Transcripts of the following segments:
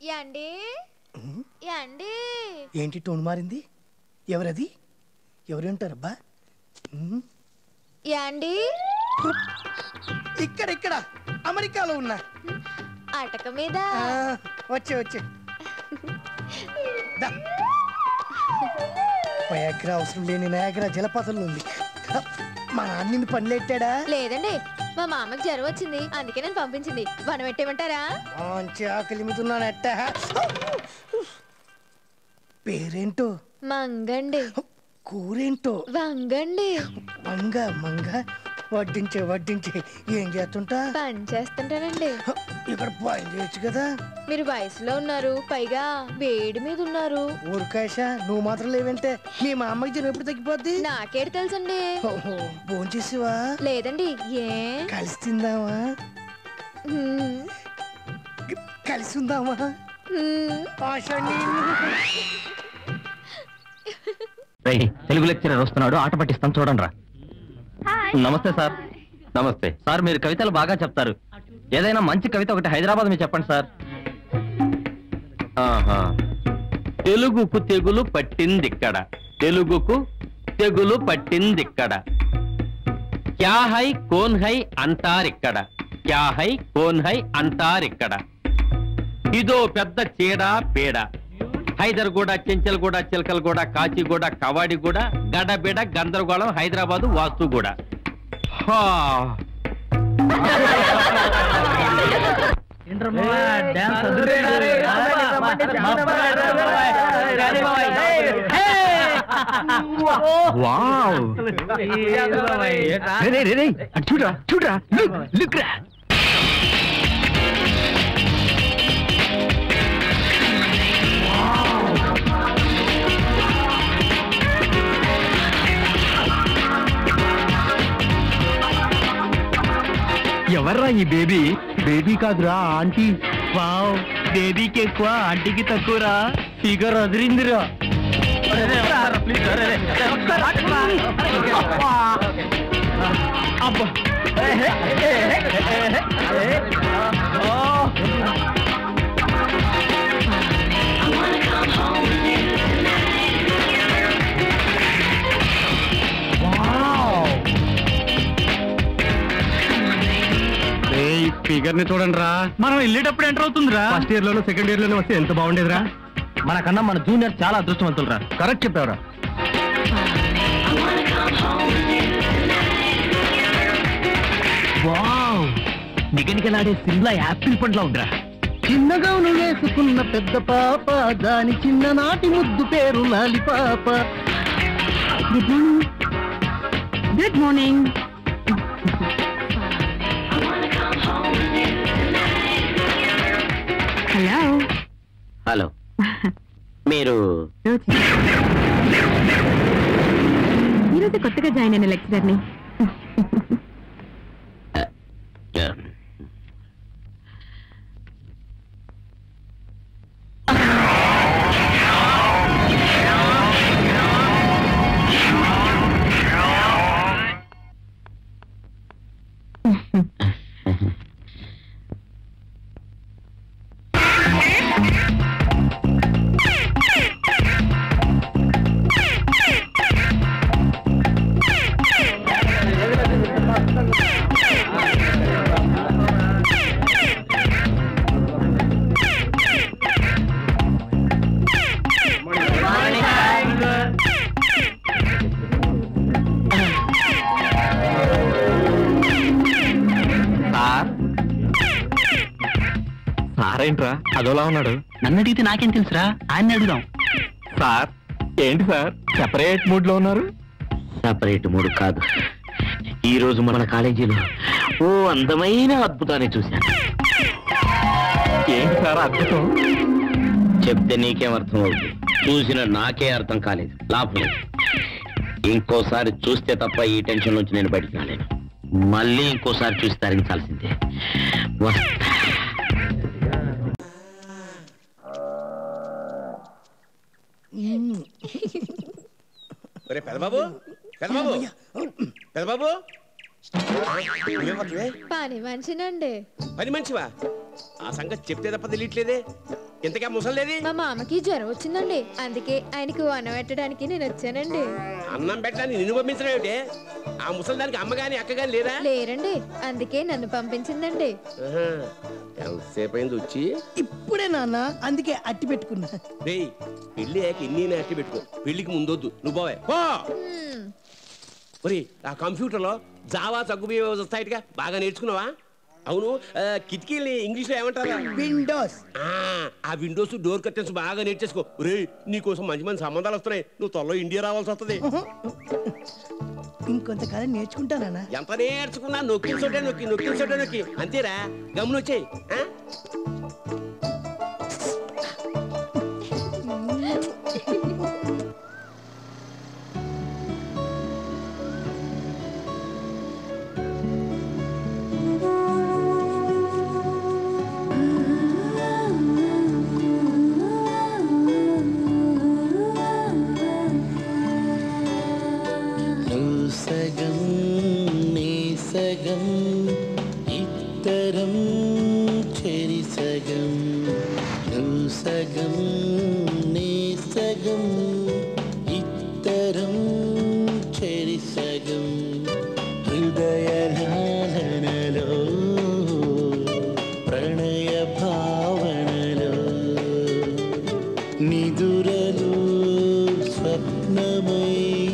యాండి యాండి ఏంటి టోన్ మారింది ఎవరది ఎవరు ఉంటారబ్బా ఉమ్, యాండి ఇక్కడ ఇక్కడ అమెరికాలో ఉన్నా అటక మీద ఆ, వచ్చే వచ్చే దా. వయాగ్రా అవసరం లేని నయాగ్రా జలపాతంలో ఉంది మా నాన్న నిన్ను పనిలెట్టాడా లేదండి మా మామకి జ్వరం వచ్చింది అందుకే నేను పంపించింది వనం పెట్టేమంటారా మంచి ఆకలి మీద ఉన్నానట్ట పేరేంటో మంగండి కూరేంటో వంగండి మంగ మంగ వడ్డించే వడ్డించే ఏం చేస్తుంటా పని చేస్తుంటానండి ఇక్కడ పని చేయొచ్చు కదా మీరు వయసులో ఉన్నారు పైగా వేడి మీద ఉన్నారు ఊరికాశ నువ్వు మాత్రం లేవంటే మీ మా అమ్మకి జ్వరం ఎప్పుడు తగ్గిపోద్ది నాకేడు తెలుసండి ఫోన్ చేసివా లేదండి ఏ కలిసి తిందామా హ్మ్. కలిసి ఉందామా హ్మ్. ఆశ నేను రేయ్, తెలుగు లెక్చరర్ వస్తున్నాడు ఆట పట్టిస్తాం చూడండి రా నమస్తే సార్ నమస్తే సార్ మీరు కవితలు బాగా చెప్తారు ఏదైనా మంచి కవిత ఒకటి హైదరాబాద్ మీద చెప్పండి సార్ ఆహా. తెలుగుకు తెగులు పట్టిందిక్కడ తెలుగుకు తెగులు పట్టిందిక్కడ క్యా హై కోన్ హై అంటారిక్కడ క్యా హై కోన్ హై అంటారిక్కడ ఇదో పెద్ద చీడ పీడ హైదర్గూడ చెంచల్గూడ చిలకలగూడ కాచిగూడ కవాడిగూడ గడబిడ గందరగోళం హైదరాబాదు వాస్తుగూడ హా. వావ్. రే, రే, రే, రే. అటు చూడరా చూడరా లుక్ లుక్ రా ఎవర్రా ఈ బేబీ బేబీ కాదురా ఆంటీ వావ్ బేబీకి ఎక్కువ ఆంటీకి తక్కువరా ఫిగర్ అదిరిందిరా ఫిగర్ ని చూడండి రా మనం వెళ్ళేటప్పుడు ఎంటర్ అవుతుందిరా ఫస్ట్ ఇయర్ లోనూ సెకండ్ ఇయర్ లోనూ వస్తే ఎంత బాగుండేదిరా మనకన్నా మన జూనియర్ చాలా అదృష్టవంతులరా కరెక్ట్ చెప్పావురా వావ్ నిగనిగలాడే సిమ్లా యాపిల్ పండ్లా ఉందిరా చిన్నగౌను వేసుకున్న పెద్ద పాప దాని చిన్ననాటి ముద్దు పేరు లాలిపాప good morning good morning hello hello మీరు ఈరోజు కొత్తగా జాయిన్ అయిన లెక్చరర్ని సార్ సారేంట్రా అదోలా ఉన్నాడు నన్ను అడిగితే నాకేం తెలుసురా ఆయన అడుగుదాం సార్ ఏంటి సార్ సెపరేట్ మూడ్ లో ఉన్నారు సపరేట్ మూడు కాదు ఈ రోజు మన కాలేజీలో ఓ అందమైన అద్భుతాన్ని చూశాను ఏంటి సార్ అద్భుతం చెప్తే నీకేం అర్థం అవుతుంది చూసిన నాకే అర్థం కాలేదు లాభం లేదు ఇంకోసారి చూస్తే తప్ప ఈ టెన్షన్ నుంచి నేను బయటికి రాలేను మళ్ళీ ఇంకోసారి చూసి తరించాల్సిందే వస్తా ఒరే పెదబాబు పెదబాబు పెదబాబు నువ్వేం పడుతువే? పని మనిషినండి పని మంచివా ఆ సంగతి చెప్తే తప్ప తెలియట్లేదే ఇంతకే ముసలేది మా మామకి జ్వరం వచ్చిందండి అందుకే ఆయనకు అన్నం పెట్టడానికి నేను వచ్చానండి అన్నం పెట్టడానికి నిన్ను పంపించడం ఏమిటి ఆ ముసలిదానికి అమ్మ గాని అక్క గాని లేదా లేరండి అందుకే నన్ను పంపించిందండి ఆహా. ఎంతసేపు అయింది వచ్చి ఇప్పుడే నాన్న అందుకే అట్టి పెట్టుకున్నా రేయ్ పెళ్లి అయ్యాక ఇన్ని అట్టి పెట్టుకో పెళ్లికి ముందొద్దు నువ్వు పోవే పో హ్మ్. ఒరే ఆ కంప్యూటర్లో జావా తగ్గుబి వస్తాయిగా బాగా నేర్చుకున్నావా అవును ఆ, కిటికీల్ని ఇంగ్లీష్లో ఏమంటారా విండోస్ ఆ, ఆ విండోస్ డోర్ కర్టెన్స్ బాగా నేర్చేసుకో రే నీకోసం మంచి మంచి సంబంధాలు వస్తున్నాయి నువ్వు త్వరలో ఇండియా రావాల్సి వస్తుంది ఇంకొంతకాలం నేర్చుకుంటానా ఎంత నేర్చుకున్నా నొక్కిన చోటే నొక్కి నొక్కిన చోటే నొక్కి అంతేరా గమనొచ్చేయి సగం నీ సగం ఇద్దరం చెరి సగం నువ్వు సగం నీ సగం ఇద్దరం చెరి సగం హృదయ లాలనలో ప్రణయ భావనలో నిదురలు స్వప్నమై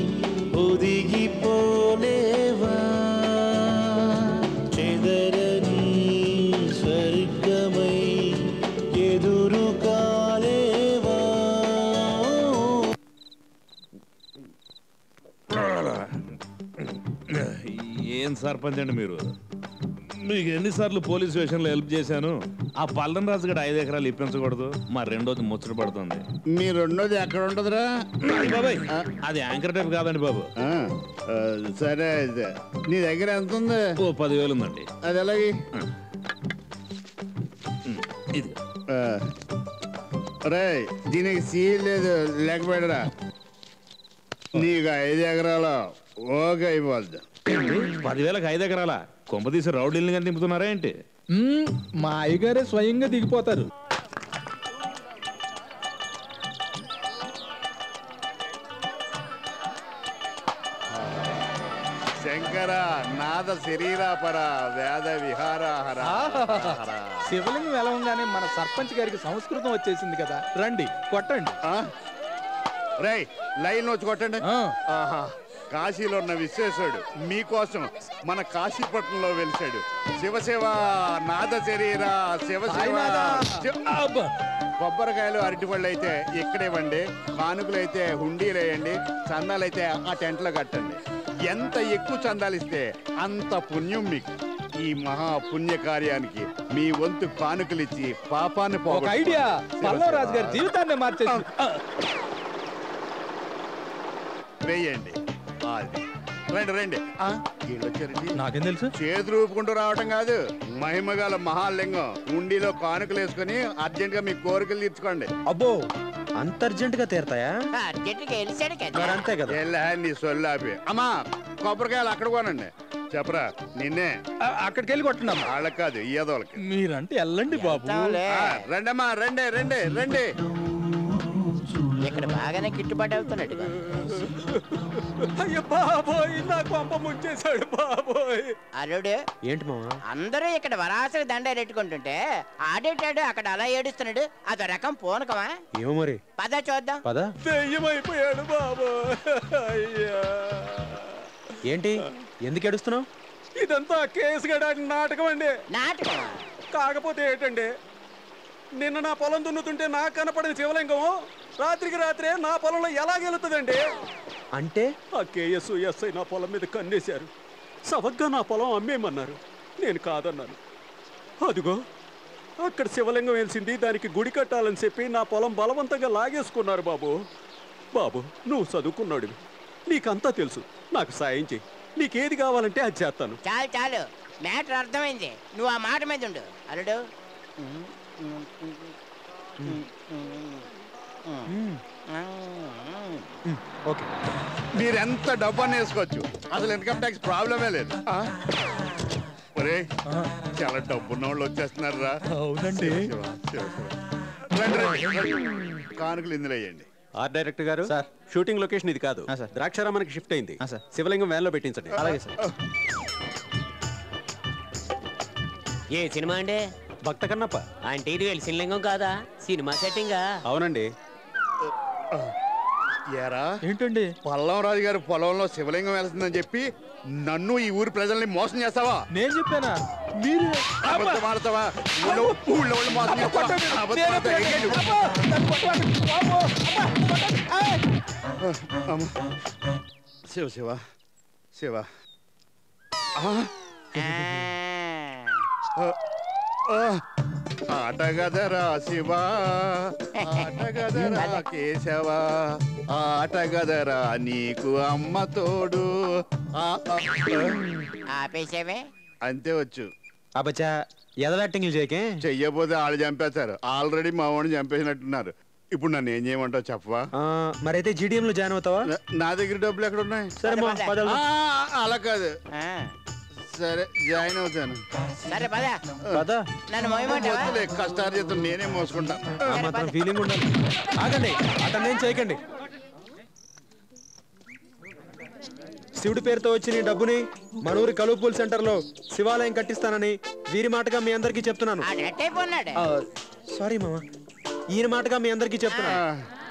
ఒదిగిపోలేవా చెదరని స్వర్గమై ఎదురు కాలేవా ఏం సర్పంచ్ అండి మీరు మీకు ఎన్నిసార్లు పోలీస్ స్టేషన్లో హెల్ప్ చేశాను ఆ పల్లం రాజు గడ ఐదు ఎకరాలు ఇప్పించకూడదు మా రెండోది ముచ్చట పడుతుంది మీ రెండోది ఎక్కడ ఉండదురా అది బాబాయ్ అది యాంకర్ టైప్ కాదండి బాబు ఆ, ఆ, సరే అయితే నీ దగ్గర ఎంత ఉంది ఓ పదివేలు ఉందండి అది ఎలాగి ఇది రే దీనికి సీల్ లేదు లేకపోయాడరా నీకు ఐదు ఎకరాలు ఓకే అయిపోద్ది పదివేలకు ఐదు ఎకరాల కొంప తీసి రౌడీల్ని కానీ దింపుతున్నారా ఏంటి మ్మ్, మా అయ్యగారే స్వయంగా దిగిపోతారు శంకర నాద శరీరాపర వేద విహారహర శివలింగం వెలవంగానే మన సర్పంచ్ గారికి సంస్కృతం వచ్చేసింది కదా రండి కొట్టండి రై లైన్ వచ్చి కొట్టండి ఆ. ఆహా కాశీలో ఉన్న విశ్వేశ్వరుడు మీకోసం మన కాశీపట్నంలో వెలిశాడు శివశివ నాద శరీర శివశివ సాయినాథా. శివ- అబ్బా. కొబ్బరికాయలు అరటిపళ్ళు అయితే ఇక్కడే ఇవ్వండి కానుకలు అయితే హుండీలు వేయండి చందాలు అయితే ఆ టెంట్లో కట్టండి ఎంత ఎక్కువ చందాలు ఇస్తే అంత పుణ్యం మీకు ఈ మహా పుణ్య కార్యానికి మీ వంతు కానుకలు ఇచ్చి పాపాన్ని ఒక పోగొట్టుకోండి. ఐడియా శివ పల్లవ రాజు గారి శివ. జీవితాన్ని మార్చేసి వేయండి అది రండి రండి ఆ, వీళ్ళు వచ్చారండి నాకేం తెలుసు చేతులు ఊపుకుంటూ రావటం కాదు మహిమగల మహాలింగం ఉండిలో కానుకలు వేసుకుని అర్జెంట్ గా మీ కోరికలు తీర్చుకోండి అబ్బో అంత అర్జెంట్ గా తీరతాయా అర్జెంట్గా వెళ్ళాడు కదా మరి అంతే కదా ఎల్లా నీ సొల్లాపి అమ్మా కొబ్బరికాయలు అక్కడ కొనండి చెప్పరా నిన్నే ఆ, అక్కడికి వెళ్ళి కొట్టండి అమ్మా వాళ్ళకి కాదు ఈదోళ్ళకి మీరంటే వెళ్ళండి బాబు వెళ్తాంలే. ఆ, రండమ్మా రండి రండి రండి ఇక్కడ బాగానే గిట్టుబాటు అవుతున్నట్టుగా అయ్యో బాబోయ్ నా కొంప ముంచేశాడు బాబోయ్ అల్లుడు ఏంటి మావా అందరూ ఇక్కడ వరాసరి దండ ఎట్టుకుంటుంటే ఆడేటాడు అక్కడ అలా ఏడుస్తున్నాడు అదో రకం పూనకమా ఏమో మరి పద చూద్దాం పద దెయ్యమైపోయాడు బాబు అయ్యా ఏంటి ఎందుకు ఏడుస్తున్నావు ఇదంతా కేసు గడాడి నాటకం అండి నాటకం కాకపోతే ఏంటండి నిన్న నా పొలం దున్నుతుంటే నాకు కనపడిన శివలింగం రాత్రికి రాత్రే నా పొలంలో ఎలా గెలుతుందండి అంటే ఆ కేఎస్ ఎస్ఐ నా పొలం మీద కన్నేశారు సవగ్గా నా పొలం అమ్మేయమన్నారు నేను కాదన్నాను అదిగో అక్కడ శివలింగం వెలిసింది దానికి గుడి కట్టాలని చెప్పి నా పొలం బలవంతంగా లాగేసుకున్నారు బాబు బాబు నువ్వు చదువుకున్నాడు నీకంతా తెలుసు నాకు సాయం చెయ్యి నీకేది కావాలంటే అది చేస్తాను చాలు చాలు మ్యాటర్ అర్థమైంది నువ్వు ఆ మాట మీద ఉండు అల్లుడు ఓకే మీరు ఎంత డబ్బు అని వేసుకోవచ్చు అసలు ఇన్కమ్ ట్యాక్స్ ప్రాబ్లమే లేదు ఆ? ఒరేయ్, చాలా డబ్బున్న వాళ్ళు వచ్చేస్తున్నారు రా అవునండి శివ, శివ, శివ. రండి, రండి. కానుకలు ఇందులో వేయండి ఆర్ట్ డైరెక్టర్ గారు సార్ షూటింగ్ లొకేషన్ ఇది కాదు ద్రాక్షారామానికి షిఫ్ట్ అయింది శివలింగం వ్యాన్ లో పెట్టించండి అలాగే సార్ ఏ సినిమా అండి భక్త కన్నప్ప అంటే ఇది వెలిసిలింగం కాదా సినిమా సెట్టింగా అవునండి ఏరా ఏంటండి పల్లం రాజు గారి పొలంలో శివలింగం వెళ్తుందని చెప్పి నన్ను ఈ ఊరి ప్రజల్ని మోసం చేస్తావా నేను చెప్పానా మీరు అబద్ధం ఆడతావా ఊళ్ళో ఊళ్ళో వాళ్ళు మోసం చేస్తావా? అబద్ధం ఆడతావా? అమ్మ. శివ శివ శివ ఆ? ఆ, ఆ. ఆటగదరా శివ ఆటగదరా కేశవ ఆటగదరా నీకు అమ్మ తోడు ఆ, ఆ, ఆ. ఆపేసావే అంతే వచ్చు అబ్బచ్చా ఎదవెట్టింగ్లు చేయకే చెయ్యపోతే వాళ్ళు చంపేస్తారు ఆల్రెడీ మా వాడిని చంపేసినట్టున్నారు ఇప్పుడు నన్ను ఏం చేయమంటావు చెప్పవా మరైతే జీడిఎం లో జాయిన్ అవుతావా నా- నా దగ్గర డబ్బులు ఎక్కడ ఉన్నాయి సరే మా పద వెళ్దాం. ఆ, అలా కాదు సరే జాయిన్ అవుతాను సరే పద పద నన్ను మోయమంటావా వద్దులే, కష్టార్జితం నేనే మోసుకుంటా ఆ మాత్రం ఫీలింగ్ ఉండాలి ఆగండి అటెండ్ చేయకండి శివుడి పేరుతో వచ్చిన ఈ డబ్బుని మన ఊరి కలుపుల్ సెంటర్ లో శివాలయం కట్టిస్తానని వీరి మాటగా మీ అందరికీ చెప్తున్నాను ఆడట్టయిపోన్నాడు సారీ మామ ఈయన మాటగా మీ అందరికీ చెప్తున్నాను